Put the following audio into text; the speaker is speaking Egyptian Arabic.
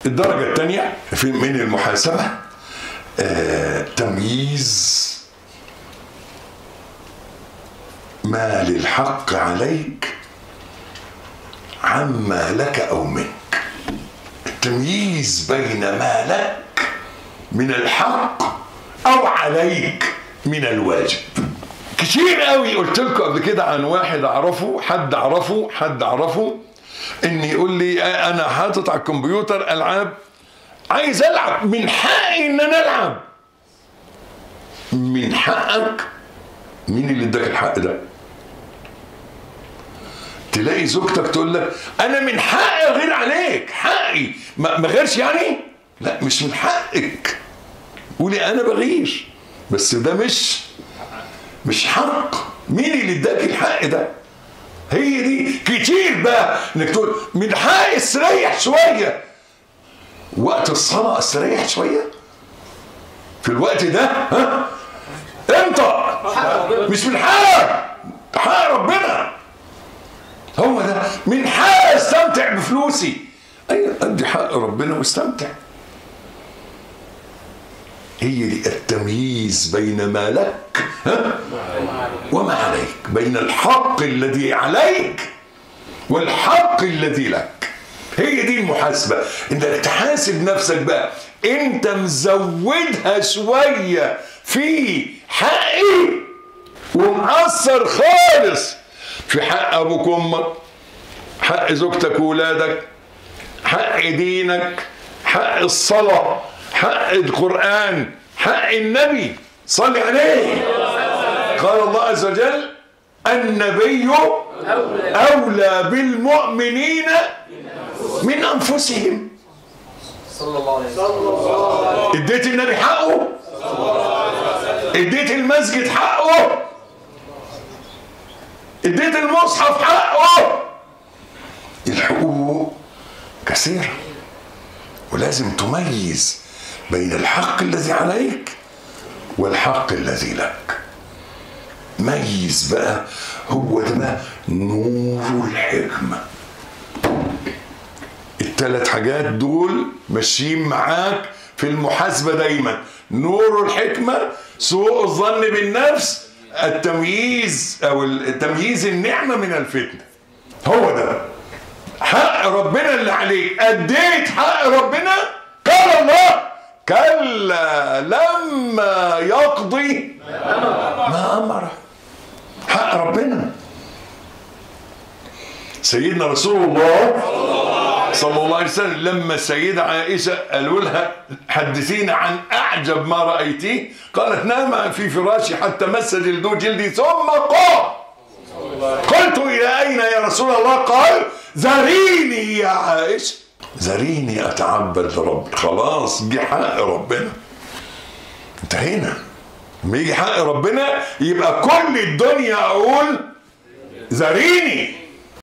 الدرجة الثانية في من المحاسبة آه تمييز ما للحق عليك عما لك أو منك التمييز بين ما لك من الحق أو عليك من الواجب كتير قوي قلت لكم قبل كده عن واحد اعرفه حد اعرفه حد اعرفه ان يقول لي انا حاطط على الكمبيوتر العاب عايز العب من حقي ان انا العب من حقك مين اللي اداك الحق ده تلاقي زوجتك تقول لك انا من حقي غير عليك حقي ما ما غيرش يعني لا مش من حقك قولي انا بغير بس ده مش مش حق مين اللي اداك الحق ده هي دي كتير بقى انك تقول من حقي استريح شويه وقت الصلاه استريح شويه في الوقت ده ها انت مش من حقك حق ربنا هو ده من حق استمتع بفلوسي ايوه ادي حق ربنا واستمتع هي دي التمييز بين ما لك ها؟ وما عليك بين الحق الذي عليك والحق الذي لك هي دي المحاسبة انك تحاسب نفسك بقى انت مزودها شوية في حقي ومقصر خالص في حق ابوك وامك حق زوجتك وولادك حق دينك حق الصلاة حق القرآن حق النبي صل عليه قال الله عز وجل النبي أولى بالمؤمنين من أنفسهم صلى الله عليه وسلم اديت النبي حقه اديت المسجد حقه اديت المصحف حقه الحقوق كثيرة ولازم تميز بين الحق الذي عليك والحق الذي لك ميز بقى هو ده بقى نور الحكمة الثلاث حاجات دول ماشيين معاك في المحاسبة دايما نور الحكمة سوء الظن بالنفس التمييز او تمييز النعمة من الفتنة هو ده حق ربنا اللي عليك اديت حق ربنا قال الله كلا لما يقضي ما امره حق ربنا سيدنا رسول الله صلى الله عليه وسلم لما السيدة عائشة قالوا لها حدثينا عن أعجب ما رأيتيه قالت نام في فراشي حتى مس جلدو جلدي ثم قام قلت إلى أين يا رسول الله قال ذريني يا عائشة ذريني أتعبد لرب خلاص جه حق ربنا انتهينا لما يجي حق ربنا يبقى كل الدنيا أقول ذريني